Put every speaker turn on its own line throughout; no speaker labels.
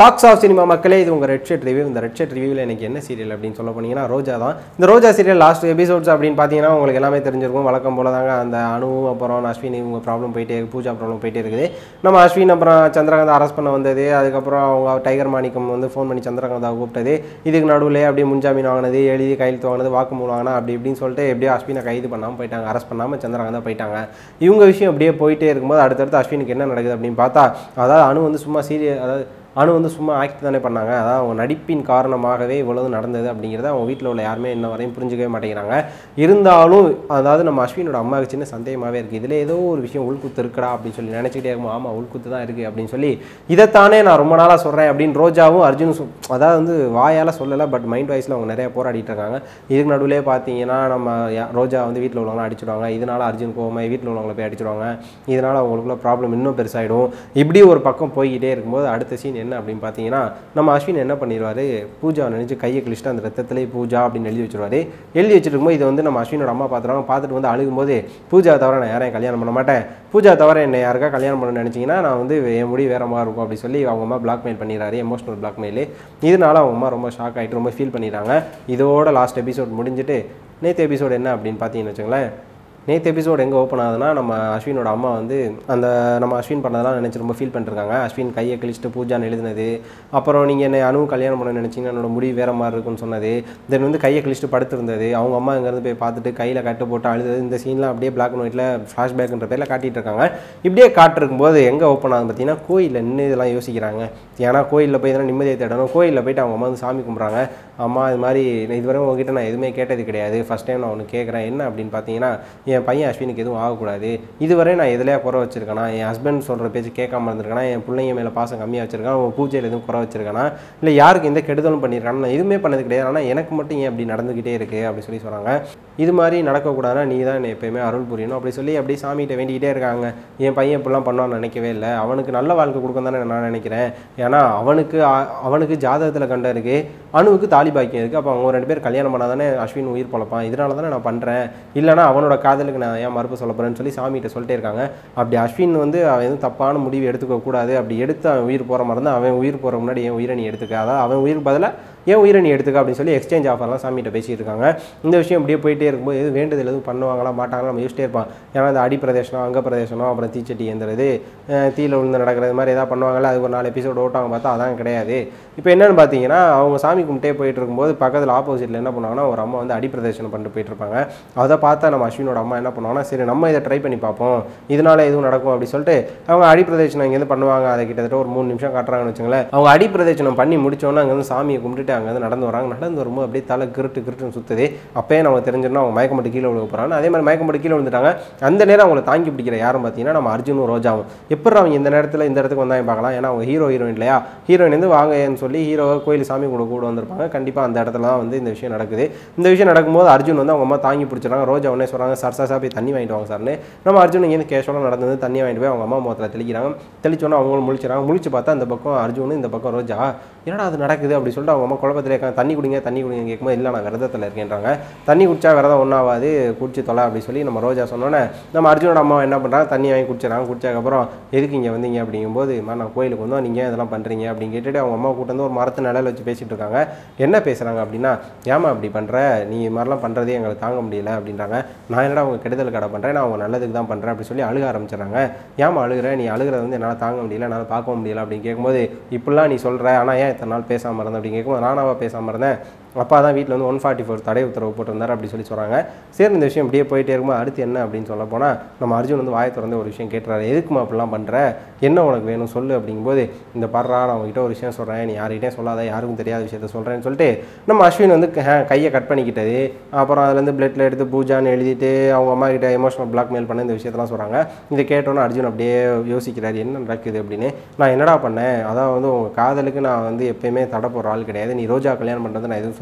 tax of cinema மக்களே இது உங்கள் ரெட் ஷர்ட் ரிவ்யூ இந்த ரெட் ஷர்ட் ரிவ்யூவில் எனக்கு என்ன சீரியல் அப்படின்னு சொல்ல போனீங்கன்னா ரோஜா தான் இந்த ரோஜா சீரியல் லாஸ்ட் எபிசோட்ஸ் அப்படின்னு பார்த்தீங்கன்னா உங்களுக்கு எல்லாமே தெரிஞ்சிருக்கும் வழக்கம் போல தாங்க அந்த அணு அப்புறம் அஸ்வின் இவங்க ப்ராப்ளம் போயிட்டே இருக்கு பூஜா ப்ராப்ளம் போயிட்டே இருக்குது நம்ம அஸ்வின் அப்புறம் சந்திரகாந்த் அரெஸ்ட் பண்ண வந்தது அதுக்கப்புறம் அவங்க டைகர் மாணிக்கம் வந்து ஃபோன் பண்ணி சந்திரகாந்தா கூப்பிட்டது இதுக்கு நடுவில் அப்படியே முன்ஜாமீன் வாங்கினது எழுதி கையெழுத்து வாங்கினது வாக்குமூலம் வாங்கினா அப்படி இப்படின்னு சொல்லிட்டு எப்படியோ அஸ்வினை கைது பண்ணாமல் போயிட்டாங்க அரெஸ்ட் பண்ணாமல் சந்திரகாந்தா போயிட்டாங்க இவங்க விஷயம் அப்படியே போயிட்டே இருக்கும்போது அடுத்தடுத்து அஸ்வினுக்கு என்ன நடக்குது அப்படின்னு பார்த்தா அதாவது அணு வந்து சும்மா சீரியல் அதாவது அணு வந்து சும்மா ஆக்ட் தானே பண்ணாங்க அதாவது அவங்க நடிப்பின் காரணமாகவே இவ்வளவு நடந்தது அப்படிங்கிறத அவங்க வீட்டில் உள்ள யாருமே இன்ன வரையும் புரிஞ்சுக்கவே மாட்டேங்கிறாங்க இருந்தாலும் அதாவது நம்ம அஸ்வினோட அம்மாவுக்கு சின்ன சந்தேகமாகவே இருக்குது இதில் ஏதோ ஒரு விஷயம் உள்குத்து இருக்குடா அப்படின்னு சொல்லி நினச்சிக்கிட்டே இருக்கும் ஆமாம் உள்குத்து தான் இருக்குது அப்படின்னு சொல்லி இதைத்தானே நான் ரொம்ப நாளாக சொல்கிறேன் அப்படின்னு ரோஜாவும் அர்ஜுனும் சொ- அதாவது வந்து வாயால் சொல்லலை பட் மைண்ட் வாய்ஸில் அவங்க நிறைய போராடிட்டு இருக்காங்க இதுக்கு நடுவிலே பார்த்தீங்கன்னா நம்ம யா- ரோஜா வந்து வீட்டில் உள்ளவங்களாம் அடிச்சிடுவாங்க இதனால அர்ஜுன் கோவமாக வீட்டில் உள்ளவங்களை போய் அடிச்சிடுவாங்க இதனால அவங்களுக்குள்ள ப்ராப்ளம் இன்னும் பெருசாயிடும் இப்படி ஒரு பக்கம் போய்கிட்டே இருக்கும்போது அடுத்த சீன் என்ன அப்படின்னு பார்த்தீங்கன்னா நம்ம அஸ்வின் என்ன பண்ணிடுவாரு பூஜா நினைச்சு கையை கிழிச்சிட்டு அந்த ரத்தத்திலே பூஜா அப்படின்னு எழுதி வச்சிருவாரு எழுதி வச்சிருக்கும்போது இது வந்து நம்ம அஸ்வினோட அம்மா பார்த்துருவாங்க பார்த்துட்டு வந்து அழுகும்போது பூஜா தவிர நான் யாரையும் கல்யாணம் பண்ண மாட்டேன் பூஜா தவிர என்னை யாருக்கா கல்யாணம் பண்ண நினச்சிங்கன்னா நான் வந்து என் முடி வேற மாதிரி இருக்கும் அப்படி சொல்லி அவங்க அம்மா பிளாக்மெயில் பண்ணிடுறாரு எமோஷனல் பிளாக்மெயில் இதனால அவங்க அம்மா ரொம்ப ஷாக் ஆகிட்டு ரொம்ப ஃபீல் பண்ணிடுறாங்க இதோட லாஸ்ட் எபிசோட் முடிஞ்சுட்டு நேற்று எபிசோட் என்ன அப்படின்னு பார்த்தீங்கன்னு வச்சுங்களேன் நேற்று எபிசோட் எங்கே ஓப்பன் ஆகுதுன்னா நம்ம அஸ்வினோட அம்மா வந்து அந்த நம்ம அஸ்வின் பண்ணதெல்லாம் நினச்சி ரொம்ப ஃபீல் பண்ணிருக்காங்க அஸ்வின் கையை கிழிச்சிட்டு பூஜான்னு எழுதுனது அப்புறம் நீங்கள் என்னை அணு கல்யாணம் பண்ண நினச்சிங்கன்னா என்னோட முடி வேறு மாதிரி இருக்குன்னு சொன்னது தென் வந்து கையை கிழிச்சிட்டு படுத்திருந்தது அவங்க அம்மா இங்கேருந்து போய் பார்த்துட்டு கையில் கட்டு போட்டு அழுது இந்த சீன்லாம் அப்படியே பிளாக் அண்ட் ஒயிட்டில் ஃப்ளாஷ்பேக்ன்ற பேரில் காட்டிட்டு இருக்காங்க இப்படியே காட்டிருக்கும்போது எங்கே ஓப்பன் ஆகுது பார்த்தீங்கன்னா கோயிலில் நின்று இதெல்லாம் யோசிக்கிறாங்க ஏன்னா கோயிலில் போய் இதெல்லாம் நிம்மதியை தேடணும் கோயிலில் போயிட்டு அவங்க அம்மா வந்து சாமி கும்பிட்றாங்க அம்மா இது மாதிரி நான் இதுவரை உங்ககிட்ட நான் எதுவுமே கேட்டது கிடையாது ஃபஸ்ட் டைம் நான் ஒன்று கேட்குறேன் என்ன அப்படின்னு பார்த்தீங்கன்னா என் பையன் அஸ்வினுக்கு எதுவும் ஆகக்கூடாது இதுவரை நான் எதுலையா குறை வச்சிருக்கேனா என் ஹஸ்பண்ட் சொல்கிற பேச்சு கேட்காம இருந்திருக்கேனா என் பிள்ளைங்க மேலே பாசம் கம்மியாக வச்சிருக்கான் அவன் பூஜையில் எதுவும் குறை வச்சிருக்கானா இல்லை யாருக்கு எந்த கெடுதலும் பண்ணியிருக்கானா நான் எதுவுமே பண்ணது கிடையாது ஆனால் எனக்கு மட்டும் ஏன் அப்படி நடந்துக்கிட்டே இருக்கு அப்படி சொல்லி சொல்கிறாங்க இது மாதிரி நடக்கக்கூடாதுன்னா நீ தான் என்னை எப்பயுமே அருள் புரியணும் அப்படி சொல்லி அப்படியே சாமிகிட்ட வேண்டிக்கிட்டே இருக்காங்க என் பையன் இப்படிலாம் பண்ணுவான்னு நினைக்கவே இல்லை அவனுக்கு நல்ல வாழ்க்கை கொடுக்கும் தானே நான் நினைக்கிறேன் ஏன்னா அவனுக்கு அ- அவனுக்கு ஜாதகத்தில் கண்ட இருக்கு அணுவுக்கு தாலி பாக்கியம் இருக்குது அப்போ அவங்க ரெண்டு பேர் கல்யாணம் பண்ணால் தானே அஸ்வின் உயிர் பொழப்பான் இதனால தானே நான் பண்ணுறேன் இல்லைனா அவனோட காதலுக்கு நான் ஏன் மறுப்பு சொல்ல போகிறேன்னு சொல்லி சாமிகிட்ட சொல்லிட்டே இருக்காங்க அப்படி அஸ்வின் வந்து அவன் எதுவும் தப்பான முடிவு எடுத்துக்க கூடாது அப்படி எடுத்து அவன் உயிர் போகிற மாதிரி இருந்தால் அவன் உயிர் போகிற முன்னாடி என் உயிரை நீ எடுத்துக்க அதாவது அவன் உயிர் பதிலாக ஏன் உயிரை நீ எடுத்துக்க அப்படின்னு சொல்லி எக்ஸ்சேஞ்ச் ஆஃபர்லாம் சாமிகிட்ட பேசிட்டு இருக்காங்க இந்த விஷயம் இப்படியே போயிட்டே இருக்கும்போது எது வேண்டுதல் எதுவும் பண்ணுவாங்களா மாட்டாங்களா நம்ம யோசிச்சிட்டே இருப்பான் ஏன்னா இந்த அடி பிரதேசனம் அங்க பிரதேசனம் அப்புறம் தீச்சட்டி ஏந்துறது அஹ் தீயில விழுந்து நடக்கிறது மாதிரி ஏதாவது பண்ணுவாங்களா அது ஒரு நாலு எபிசோட் ஓட்டாங்க பார்த்தா அதான் கிடையாது இப்போ என்னன்னு பார்த்தீங்கன்னா அவங்க சாமி கும்பிட்டே போயிட்டு இருக்கும்போது பக்கத்தில் ஆப்போசிட்டில் என்ன பண்ணுவாங்கன்னா ஒரு அம்மா வந்து அடி பிரதேசனம் பண்ணிட்டு போயிட்டு இருப்பாங்க அதை பார்த்தா நம்ம அஸ்வினோட அம்மா என்ன பண்ணுவாங்கன்னா சரி நம்ம இதை ட்ரை பண்ணி பார்ப்போம் இதனால எதுவும் நடக்கும் அப்படி சொல்லிட்டு அவங்க அடி பிரதேசனம் இங்கேருந்து பண்ணுவாங்க அதை கிட்டத்தட்ட ஒரு மூணு நிமிஷம் காட்டுறாங்கன்னு வச்சுங்களேன் அவங்க அடி பிரதேசனம் பண்ணி முடிச்சோன்னா அங்கேருந்து சாமியை கும்பிட்டுட்டு அங்கேருந்து நடந்து வராங்க நடந்து வரும்போது அப்படியே தலை கிருட்டு கிருட்டுன்னு சுற்றுது அப்பயே நமக்கு தெரிஞ்சிடணும் அவங்க மயக்கம் போட்டு கீழே விழுக போகிறாங்க அதே மாதிரி மயக்கம் போட்டு கீழே விழுந்துட்டாங்க அந்த நேரம் அவங்களை தாங்கி பிடிக்கிற யாரும் பார்த்தீங்கன்னா நம்ம அர்ஜுனும் ரோஜாவும் எப்படி அவங்க இந்த நேரத்தில் இந்த இடத்துக்கு வந்தாங்க பார்க்கலாம் ஏன்னா அவங்க ஹீரோ ஹீரோயின் இல்லையா ஹீரோயின் வந்து வாங்கன்னு சொல்லி ஹீரோ கோயில் சாமி கூட கூட வந்திருப்பாங்க கண்டிப்பாக அந்த இடத்துல தான் வந்து இந்த விஷயம் நடக்குது இந்த விஷயம் நடக்கும்போது அர்ஜுன் வந்து அவங்க அம்மா தாங்கி பிடிச்சிடறாங்க ரோஜா உடனே சொல்கிறாங்க சார் சார் சார் போய் தண்ணி வாங்கிட்டு வாங்க சார்னு நம்ம அர்ஜுன் இங்கேருந்து கேஷுவலாக நடந்தது தண்ணி வாங்கிட்டு போய் அவங்க அம்மா முகத்தில் தெளிக்கிறாங்க தெளிச்சோன்னே அவங்களும் முழிச்சிடறாங்க முழிச்சு பார்த்தா அந்த பக்கம் அர்ஜுன் இந்த பக்கம் ரோஜா என்னடா அது நடக்குது அப்படி சொல்லிட்டு அவங்க அம்மா குழப்பத்தில் இருக்காங்க தண்ணி குடிங்க தண்ணி குடிங்க கேட்கும்போது இல்லை நான் விரதத்தில் இருக்கேன்றாங்க தண்ணி குடிச்சா விரதம் ஒன்றாவாது குடிச்சு தொலை அப்படி சொல்லி நம்ம ரோஜா சொன்னோன்னே நம்ம அர்ஜுனோட அம்மா என்ன பண்ணுறாங்க தண்ணி வாங்கி குடிச்சிடறாங்க குடிச்சதுக்கப்புறம் எதுக்கு இங்கே வந்தீங்க அப்படிங்கும்போது "அம்மா, நான் கோயிலுக்கு வந்தோம் நீங்கள் இதெல்லாம் பண்ணுறீங்க அப்படின்னு கேட்டுட்டு அவங்க அம்மா கூட்டு வந்து ஒரு மரத்து நிலையில வச்சு பேசிட்டு இருக்காங்க என்ன பேசுகிறாங்க அப்படின்னா ஏமா அப்படி பண்ணுற நீ இது மாதிரிலாம் பண்ணுறதே எங்களுக்கு தாங்க முடியல அப்படின்றாங்க நான் என்னடா அவங்க கெடுதல் கடை பண்ணுறேன் நான் அவங்க நல்லதுக்கு தான் பண்ணுறேன் அப்படி சொல்லி அழுக ஆரம்பிச்சிடுறாங்க ஏமா அழுகுற நீ அழுகிறத வந்து என்னால் தாங்க முடியல என்னால் பார்க்க முடியல அப்படின்னு கேட்கும்போது இப்படிலாம் நீ சொல்கிற ஆனால் ஏன் இத்தனை நாள் பேசாமல் இருந்தேன் அப்படின்னு கேட்கும்போது நானாவா பேசாமல் இருந்தேன் அப்பா தான் வீட்டில் வந்து ஒன் ஃபார்ட்டி ஃபோர் தடை உத்தரவு போட்டிருந்தாரு அப்படி சொல்லி சொல்கிறாங்க சரி இந்த விஷயம் இப்படியே போயிட்டே இருக்கும்போது அடுத்து என்ன அப்படின்னு சொல்ல போனால் நம்ம அர்ஜுன் வந்து வாயை திறந்து ஒரு விஷயம் கேட்டுறாரு எதுக்குமா அப்படிலாம் பண்ணுற என்ன உனக்கு வேணும் சொல்லு அப்படிங்கும்போது இந்த பர்றா நான் உங்ககிட்ட ஒரு விஷயம் சொல்கிறேன் நீ யார்கிட்டயும் சொல்லாத யாருக்கும் தெரியாத விஷயத்த சொல்கிறேன்னு சொல்லிட்டு நம்ம அஸ்வின் வந்து க- கையை கட் பண்ணிக்கிட்டது அப்புறம் அதுலேருந்து பிளட்டில் எடுத்து பூஜான்னு எழுதிட்டு அவங்க அம்மா கிட்ட எமோஷனல் பிளாக்மெயில் பண்ண இந்த விஷயத்தெல்லாம் சொல்கிறாங்க இதை கேட்டோன்னே அர்ஜுன் அப்படியே யோசிக்கிறாரு என்ன நடக்குது அப்படின்னு நான் என்னடா பண்ணேன் அதான் வந்து உங்கள் காதலுக்கு நான் வந்து எப்பயுமே தடை போடுற ஆள் கிடையாது நீ ரோஜா கல்யாணம் பண்ணுறது நான் எதுவும்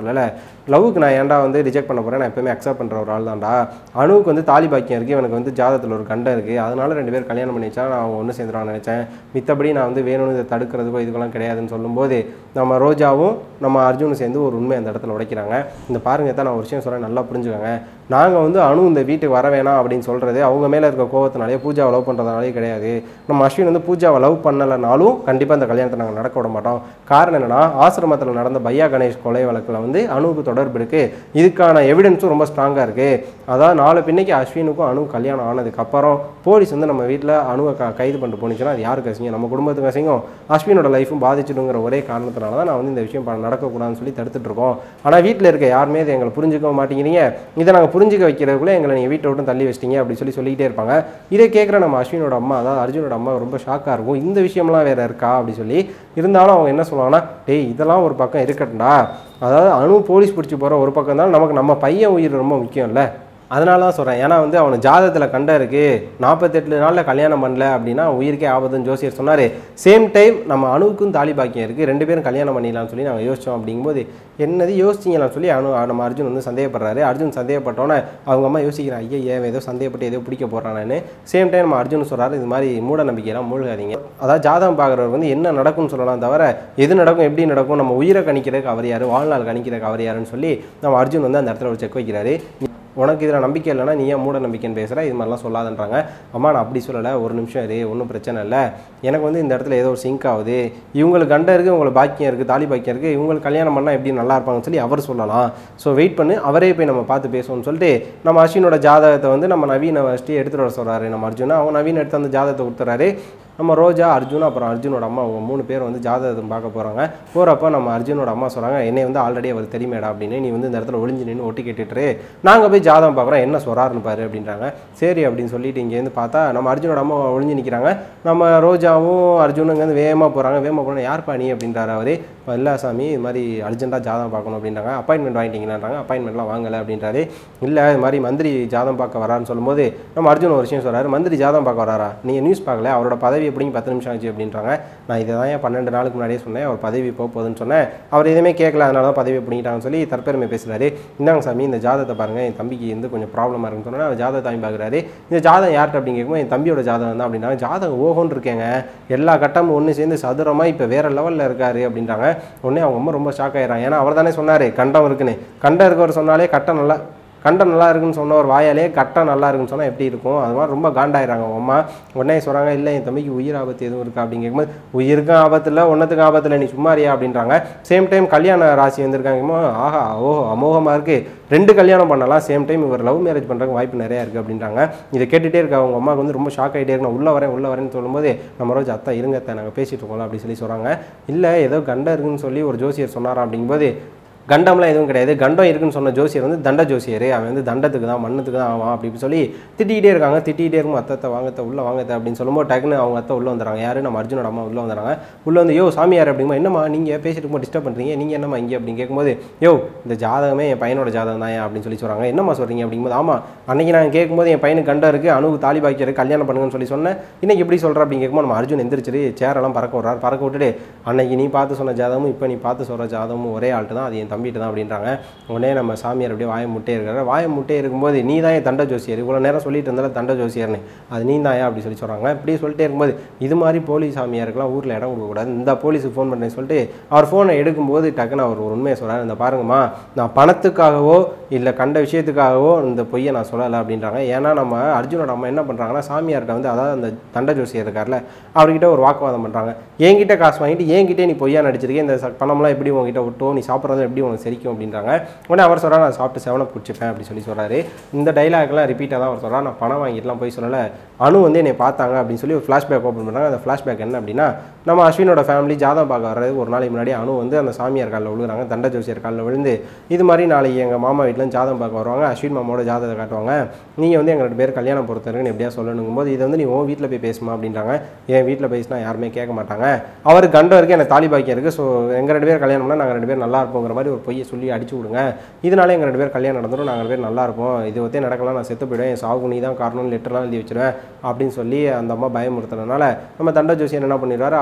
சொல்லலை லவ்வுக்கு நான் ஏன்டா வந்து ரிஜெக்ட் பண்ண போகிறேன் நான் எப்பவுமே அக்செப்ட் பண்ணுற ஒரு ஆள் தான்டா அணுவுக்கு வந்து தாலி பாக்கியம் இருக்குது எனக்கு வந்து ஜாதகத்தில் ஒரு கண்டம் இருக்குது அதனால ரெண்டு பேர் கல்யாணம் பண்ணி வச்சா நான் அவங்க ஒன்று சேர்ந்துருவான்னு நினச்சேன் மித்தபடி நான் வந்து வேணும்னு இதை தடுக்கிறதுக்கோ இதுக்கெல்லாம் கிடையாதுன்னு சொல்லும்போது நம்ம ரோஜாவும் நம்ம அர்ஜுனும் சேர்ந்து ஒரு உண்மை அந்த இடத்துல உடைக்கிறாங்க இந்த பாருங்க தான் நான் ஒரு விஷயம் சொல்கிறேன் நல்லா புரிஞ்சுக்கோங்க நாங்கள் வந்து அணு இந்த வீட்டுக்கு வர வேணாம் அப்படின்னு சொல்கிறது அவங்க மேலே இருக்க கோவத்தினாலே பூஜாவை லவ் பண்ணுறதுனாலே கிடையாது நம்ம அஸ்வின் வந்து பூஜாவை லவ் பண்ணலைனாலும் கண்டிப்பாக இந்த கல்யாணத்தை நாங்கள் நடக்க விட மாட்டோம் காரணம் என்னன்னா ஆசிரமத்தில் நடந்த பையா கணேஷ் கொலை வழக்கில் வந்து அணுவுக்கு தொடர்பு இருக்குது இதுக்கான எவிடன்ஸும் ரொம்ப ஸ்ட்ராங்காக இருக்குது அதாவது நாலு பின்னைக்கு அஸ்வினுக்கும் அணு கல்யாணம் ஆனதுக்கு அப்புறம் போலீஸ் வந்து நம்ம வீட்டில் அணுவை க கைது பண்ணிட்டு போனுச்சுன்னா அது யாருக்கு அசிங்கம் நம்ம குடும்பத்துக்கு அசிங்கம் அஸ்வினோட லைஃபும் பாதிச்சிடுங்கிற ஒரே காரணத்தினால தான் நான் வந்து இந்த விஷயம் ப- நடக்கக்கூடாதுன்னு சொல்லி தடுத்துட்டு இருக்கோம் ஆனால் வீட்டில் இருக்க யாருமே இதை எங்களை புரிஞ்சுக்க மாட்டேங்கிறீங்க இதை நாங்கள் புரிஞ்சுக்க வைக்கிறதுக்குள்ளே எங்களை நீங்கள் வீட்டை விட்டு தள்ளி வச்சிட்டீங்க அப்படி சொல்லி சொல்லிக்கிட்டே இருப்பாங்க இதை கேட்குற நம்ம அஸ்வினோட அம்மா அதாவது அர்ஜுனோட அம்மா ரொம்ப ஷாக்காக இருக்கும் இந்த விஷயம்லாம் வேற இருக்கா அப்படி சொல்லி இருந்தாலும் அவங்க என்ன சொல்லுவாங்கன்னா டேய் இதெல்லாம் ஒரு பக்கம் இருக்கட்டும்டா அதாவது அணு போலீஸ் பிடிச்சி போகிற ஒரு பக்கம் தான் நமக்கு நம்ம பையன் உயிர் ரொம்ப முக்கியம்ல அதனால தான் சொல்கிறேன் ஏன்னா வந்து அவனுக்கு ஜாதகத்தில் கண்டம் இருக்குது நாற்பத்தெட்டு நாளில் கல்யாணம் பண்ணல அப்படின்னா உயிருக்கே ஆபத்துன்னு ஜோசியர் சொன்னார் சேம் டைம் நம்ம அணுவுக்கும் தாலி பாக்கியம் இருக்குது ரெண்டு பேரும் கல்யாணம் பண்ணிடலாம்னு சொல்லி நாங்கள் யோசிச்சோம் அப்படிங்கும்போது என்னது யோசிச்சிங்களான்னு சொல்லி அணு நம்ம அர்ஜுன் வந்து சந்தேகப்படுறாரு அர்ஜுன் சந்தேகப்பட்டோன்னே அவங்க அம்மா யோசிக்கிறான் ஐயா ஏன் ஏதோ சந்தேகப்பட்டு ஏதோ பிடிக்க போகிறானு சேம் டைம் நம்ம அர்ஜுன் சொல்கிறாரு இது மாதிரி மூட நம்பிக்கையெல்லாம் மூழ்காதீங்க அதாவது ஜாதகம் பார்க்குறவர் வந்து என்ன நடக்கும்னு சொல்லலாம் தவிர எது நடக்கும் எப்படி நடக்கும் நம்ம உயிரை கணிக்கிறதுக்கு அவர் யார் வாழ்நாள் கணிக்கிறதுக்கு அவர் யாருன்னு சொல்லி நம்ம அர்ஜுன் வந்து அந்த இடத்துல ஒரு செக் வைக்கிறாரு உனக்கு இதில் நம்பிக்கை இல்லைன்னா நீ ஏன் மூட நம்பிக்கைன்னு பேசுகிற இது மாதிரிலாம் சொல்லாதன்றாங்க அம்மா நான் அப்படி சொல்லலை ஒரு நிமிஷம் இரு ஒன்றும் பிரச்சனை இல்லை எனக்கு வந்து இந்த இடத்துல ஏதோ ஒரு சிங்க் ஆகுது இவங்களுக்கு கண்டம் இருக்குது உங்களுக்கு பாக்கியம் இருக்குது தாலி பாக்கியம் இருக்குது இவங்களுக்கு கல்யாணம் பண்ணால் எப்படி நல்லா இருப்பாங்கன்னு சொல்லி அவர் சொல்லலாம் ஸோ வெயிட் பண்ணு அவரே போய் நம்ம பார்த்து பேசுவோம்னு சொல்லிட்டு நம்ம அஸ்வினோட ஜாதகத்தை வந்து நம்ம நவீன ஃபஸ்ட்டு எடுத்துகிட்டு வர சொல்கிறாரு நம்ம அர்ஜுனா அவங்க நவீன் எடுத்து அந்த ஜாதகத்தை கொடுத்துறாரு நம்ம ரோஜா அர்ஜுன் அப்புறம் அர்ஜுனோட அம்மா அவங்க மூணு பேர் வந்து ஜாதகத்தை பார்க்க போகிறாங்க போகிறப்ப நம்ம அர்ஜுனோட அம்மா சொல்கிறாங்க என்னை வந்து ஆல்ரெடி அவர் தெரியுமேடா அப்படின்னு நீ வந்து இந்த இடத்துல ஒளிஞ்சு நின்று ஒட்டி கேட்டுட்டு நாங்கள் போய் ஜாதகம் பார்க்குறோம் என்ன சொல்கிறாருன்னு பாரு அப்படின்றாங்க சரி அப்படின்னு சொல்லிட்டு இங்கேருந்து பார்த்தா நம்ம அர்ஜுனோட அம்மா ஒளிஞ்சு நிற்கிறாங்க நம்ம ரோஜாவும் அர்ஜுனும் இங்கேருந்து வேகமாக போகிறாங்க வேகமாக போனால் யார்ப்பா நீ அப்படின்றாரு அவர் இல்லை சாமி இது மாதிரி அர்ஜென்ட்டாக ஜாதகம் பார்க்கணும் அப்படின்றாங்க அப்பாயின்மெண்ட் வாங்கிட்டீங்களான்றாங்க அப்பாயின்மெண்ட்லாம் வாங்கலை அப்படின்றாரு இல்லை இது மாதிரி மந்திரி ஜாதகம் பார்க்க வரான்னு சொல்லும்போது நம்ம அர்ஜுன் ஒரு விஷயம் சொல்றாரு மந்திரி ஜாதகம் பார்க்க வராரா நீங்கள் நியூஸ் பார்க்கல அவரோட பதவி எப்படிங்க பத்து நிமிஷம் ஆச்சு அப்படின்றாங்க நான் இதை தான் ஏன் பன்னெண்டு நாளுக்கு முன்னாடியே சொன்னேன் அவர் பதவி போக போகுதுன்னு சொன்னேன் அவர் எதுவுமே கேட்கல அதனால தான் பதவி பிடிங்கிட்டாங்கன்னு சொல்லி தற்பெருமை பேசுறாரு இந்தாங்க சாமி இந்த ஜாதகத்தை பாருங்க என் தம்பிக்கு வந்து கொஞ்சம் ப்ராப்ளமாக இருக்குன்னு சொன்னா அவர் ஜாதகத்தை வாங்கி பார்க்குறாரு இந்த ஜாதகம் யார்கிட்ட அப்படின்னு கேட்கும்போது என் தம்பியோட ஜாதகம் தான் அப்படின்னா ஜாதகம் ஓஹோன்னு இருக்கேங்க எல்லா கட்டமும் ஒன்று சேர்ந்து சதுரமாக இப்போ வேற லெவலில் இருக்காரு அப்படின்றாங்க உடனே அவங்க அம்மா ரொம்ப ஷாக் ஆயிடுறாங்க ஏன்னா அவர் தானே சொன்னார் கண்டம் இருக்குன்னு கண்டம் இருக்கவர் சொன்னாலே கட்டம் நல்லா கண்டம் நல்லா இருக்குன்னு சொன்ன ஒரு வாயாலே கட்டம் நல்லா இருக்குன்னு சொன்னால் எப்படி இருக்கும் அது மாதிரி ரொம்ப காண்டாயிராங்க அவங்க அம்மா உடனே சொல்கிறாங்க இல்லை என் தம்பிக்கு உயிர் ஆபத்து எதுவும் இருக்கா அப்படின்னு கேட்கும்போது உயிருக்கும் ஆபத்து இல்லை ஒன்றத்துக்கும் ஆபத்து இல்லை நீ சும்மாரியா அப்படின்றாங்க சேம் டைம் கல்யாண ராசி வந்திருக்காங்க ஆஹா ஓஹோ அமோகமாக இருக்குது ரெண்டு கல்யாணம் பண்ணலாம் சேம் டைம் இவர் லவ் மேரேஜ் பண்ணுறதுக்கு வாய்ப்பு நிறையா இருக்குது அப்படின்றாங்க இதை கேட்டுகிட்டே இருக்க அவங்க அம்மாவுக்கு வந்து ரொம்ப ஷாக் ஆகிட்டே இருக்கு நான் உள்ளே வரேன் உள்ளே வரேன்னு சொல்லும்போது நம்ம ரோஜ் அத்தா இருங்க அத்தா நாங்கள் பேசிட்டு இருக்கோம்ல அப்படி சொல்லி சொல்கிறாங்க இல்லை ஏதோ கண்டம் இருக்குன்னு சொல்லி ஒரு ஜோசியர் சொன்னாராம் அப்படிங்கும்போது கண்டம்லாம் எதுவும் கிடையாது கண்டம் இருக்குன்னு சொன்ன ஜோசியர் வந்து தண்ட ஜோசியர் அவன் வந்து தண்டத்துக்கு தான் மண்ணத்துக்கு தான் ஆவான் அப்படி இப்படி சொல்லி திட்டிகிட்டே இருக்காங்க திட்டிகிட்டே இருக்கும் அத்தத்தை வாங்கத்த உள்ள வாங்கத்த அப்படின்னு சொல்லும்போது டக்குன்னு அவங்க அத்தை உள்ள வந்துறாங்க யாரு நம்ம அர்ஜுனோட அம்மா உள்ள வந்துறாங்க உள்ள வந்து யோ சாமியார் அப்படிங்கும்போது என்னம்மா நீங்கள் பேசிட்டு இருக்கும்போது டிஸ்டர்ப் பண்ணுறீங்க நீங்கள் என்னம்மா இங்கே அப்படின்னு கேட்கும்போது யோ இந்த ஜாதகமே என் பையனோட ஜாதகம் தான் அப்படின்னு சொல்லி சொல்கிறாங்க என்னம்மா சொல்கிறீங்க அப்படிங்கும்போது ஆமாம் அன்னைக்கு நான் கேட்கும்போது என் பையனுக்கு கண்டம் இருக்குது அணுகு தாலி பாக்கியர் கல்யாணம் பண்ணுங்கன்னு சொல்லி சொன்னேன் இன்னைக்கு எப்படி சொல்கிற அப்படின்னு கேட்கும்போது நம்ம அர்ஜுன் எந்திரிச்சிரு சேரெல்லாம் பறக்க விட்றாரு பறக்க விட்டுட்டு அன்னைக்கு நீ பார்த்து சொன்ன ஜாதகமும் இப்போ நீ பார்த்து சொல்கிற ஜாதகமும் ஒரே ஆள்கிட்ட தான் அது என் தம்பிட்டு தான் அப்படின்றாங்க உடனே நம்ம சாமியார் அப்படியே வாயை முட்டே இருக்காரு வாயை முட்டே இருக்கும்போது நீ தான் என் தண்ட ஜோசியர் இவ்வளோ நேரம் சொல்லிட்டு இருந்தாலும் தண்ட ஜோசியர்னு அது நீ தான் அப்படி சொல்லி சொல்கிறாங்க இப்படி சொல்லிட்டே இருக்கும்போது இது மாதிரி போலீஸ் சாமியாருக்கெல்லாம் ஊரில் இடம் கொடுக்கக்கூடாது இந்த போலீஸுக்கு ஃபோன் பண்ணேன்னு சொல்லிட்டு அவர் ஃபோனை எடுக்கும்போது டக்குன்னு அவர் ஒரு உண்மையை சொல்கிறார் இந்த பாருங்கம்மா நான் பணத்துக்காகவோ இல்லை கண்ட விஷயத்துக்காகவோ இந்த பொய்யை நான் சொல்லலை அப்படின்றாங்க ஏன்னா நம்ம அர்ஜுனோட அம்மா என்ன பண்ணுறாங்கன்னா சாமியார்கிட்ட வந்து அதாவது அந்த தண்ட ஜோசியர் இருக்கார்ல அவர்கிட்ட ஒரு வாக்குவாதம் பண்ணுறாங்க என்கிட்ட காசு வாங்கிட்டு என்கிட்டே நீ பொய்யா நடிச்சிருக்கே இந்த ச- பணம்லாம் எப்படி உங்ககிட்ட விட்டோம் நீ சாப்பிட்றது எப்படி உனக்கு செரிக்கும் அப்படின்றாங்க உடனே அவர் சொல்கிறார் நான் சாப்பிட்டு செவனை பிடிச்சிப்பேன் அப்படி சொல்லி சொல்கிறாரு இந்த டைலாக்லாம் ரிப்பீட்டாக தான் அவர் சொல்கிறார் நான் பணம் வாங்கிட்டுலாம் போய் சொல்லலை அணு வந்து என்னை பார்த்தாங்க அப்படின்னு சொல்லி ஒரு ஃப்ளாஷ்பேக் ஓப்பன் பண்ணுறாங்க அந்த ஃப்ளாஷ்பேக் என்ன அப்படின்னா நம்ம அஸ்வினோட ஃபேமிலி ஜாதகம் பார்க்க வர்றது ஒரு நாளைக்கு முன்னாடி அணு வந்து அந்த சாமியார் காலில் விழுகுறாங்க தண்ட ஜோசியர் காலில் விழுந்து இது மாதிரி நாளைக்கு எங்கள் மாமா வீட்டில் ஜாதகம் பார்க்க வருவாங்க அஸ்வின் மாமாவோட ஜாதகத்தை காட்டுவாங்க நீங்கள் வந்து எங்கள் ரெண்டு பேர் கல்யாணம் பொறுத்தருக்குன்னு எப்படியா சொல்லணுங்கும் போது இதை வந்து நீ உன் வீட்டில் போய் பேசுமா அப்படின்றாங்க என் வீட்டில் பேசினா யாருமே கேட்க மாட்டாங்க அவர் கண்டம் இருக்குது எனக்கு தாலி பாக்கியம் இருக்குது ஸோ எங்கள் ரெண்டு பேர் கல்யாணம்னா நாங்கள் ரெண்டு பேர் நல்லா இருப்போங்கிற மாதிரி ஒரு பொய்யை சொல்லி அடிச்சு விடுங்க இதனால எங்கள் ரெண்டு பேர் கல்யாணம் நடந்துடும் நாங்கள் ரெண்டு பேர் நல்லா இருப்போம் இது வந்து நடக்கலாம் நான் செத்து போயிடுவேன் என் சாவுக்கு நீ தான் காரணம்னு லெட்டர்லாம் எழுதி வச்சிருவேன் அப்படின்னு சொல்லி அந்த அம்மா பயமுறுத்துறதுனால நம்ம தண்ட ஜோசியர் என்ன பண்ணிடுவாரு அவர்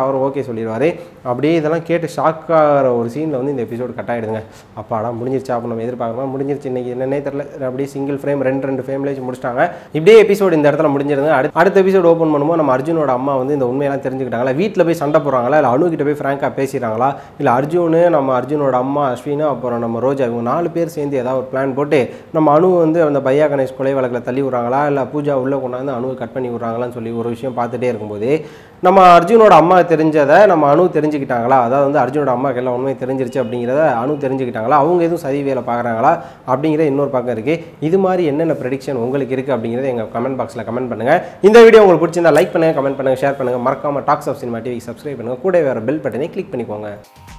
அவர் ஓகே சொல்லிடுவார் அப்படியே இதெல்லாம் கேட்டு ஷாக் ஆகிற ஒரு சீனில் வந்து இந்த எபிசோடு கட் ஆகிடுங்க அப்பாடா முடிஞ்சிருச்சா அப்போ நம்ம எதிர்பார்க்கணும் முடிஞ்சிருச்சு இன்னைக்கு என்னன்னே தெரியல அப்படியே சிங்கிள் ஃப்ரேம் ரெண்டு ரெண்டு ஃப்ரேம்ல வச்சு முடிச்சிட்டாங்க இப்படியே எபிசோடு இந்த இடத்துல முடிஞ்சிருங்க அடுத்த அடுத்த எபிசோடு ஓப்பன் பண்ணும்போது நம்ம அர்ஜுனோட அம்மா வந்து இந்த உண்மையெல்லாம் தெரிஞ்சுக்கிட்டாங்களா வீட்டில் போய் சண்டை போடுறாங்களா இல்லை அணு கிட்ட போய் ஃப்ராங்காக பேசிடுறாங்களா இல்லை அர்ஜுனு நம்ம அர்ஜுனோட அம்மா அஸ்வினா அப்புறம் நம்ம ரோஜா இவங்க நாலு பேர் சேர்ந்து ஏதாவது ஒரு பிளான் போட்டு நம்ம அணு வந்து அந்த பையா கணேஷ் கொலை வழக்கில் தள்ளி விட்றாங்களா இல்லை பூஜா உள்ளே கொண்டாந்து அணுவை கட் பண்ணி விட்றாங்களான்னு சொல்லி ஒரு விஷயம் பார்த்துட்டே இருக்கும்போது நம்ம அர்ஜுனோட அம்மா தெரிஞ்சதை நம்ம அணு தெரிஞ்சுக்கிட்டாங்களா அதாவது வந்து அர்ஜுனோட அம்மாக்கு எல்லாம் உண்மை தெரிஞ்சிருச்சு அப்படிங்கிறத அணு தெரிஞ்சுக்கிட்டாங்களா அவங்க எதுவும் சதி வேலை பார்க்குறாங்களா அப்படிங்கிற இன்னொரு பக்கம் இருக்குது இது மாதிரி என்னென்ன ப்ரெடிக்ஷன் உங்களுக்கு இருக்குது அப்படிங்கிறத எங்கள் கமெண்ட் பாக்ஸில் கமெண்ட் பண்ணுங்கள் இந்த வீடியோ உங்களுக்கு பிடிச்சிருந்தா லைக் பண்ணுங்கள் கமெண்ட் பண்ணுங்கள் ஷேர் பண்ணுங்கள் மறக்காம Talks of Cinema TV subscribe பண்ணுங்கள் கூட வேறு பெல் பட்டனை கிளிக் பண்ணிக்கோங்க